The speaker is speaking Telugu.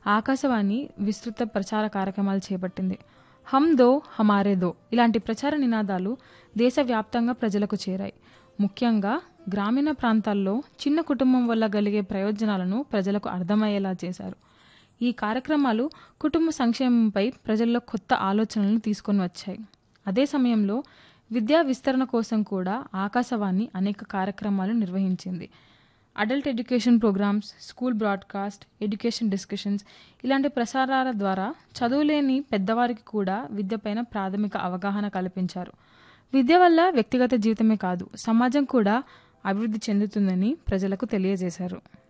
ఆకాశవాణి విస్తృత ప్రచార కార్యక్రమాలు చేపట్టింది హమ్ దో హమారే దో ఇలాంటి ప్రచార నినాదాలు దేశవ్యాప్తంగా ప్రజలకు చేరాయి ముఖ్యంగా గ్రామీణ ప్రాంతాల్లో చిన్న కుటుంబం వల్ల కలిగే ప్రయోజనాలను ప్రజలకు అర్థమయ్యేలా చేశారు ఈ కార్యక్రమాలు కుటుంబ సంక్షేమంపై ప్రజల్లో కొత్త ఆలోచనలను తీసుకొని వచ్చాయి అదే సమయంలో విద్యా విస్తరణ కోసం కూడా ఆకాశవాణి అనేక కార్యక్రమాలు నిర్వహించింది adult education programmes school broadcast education discussions ఇలాంటి ప్రసారాల ద్వారా చదువులేని పెద్దవారికి కూడా విద్యపైన ప్రాథమిక అవగాహన కల్పించారు విద్య వల్ల వ్యక్తిగత జీవితమే కాదు సమాజం కూడా అభివృద్ధి చెందుతుందని ప్రజలకు తెలియజేశారు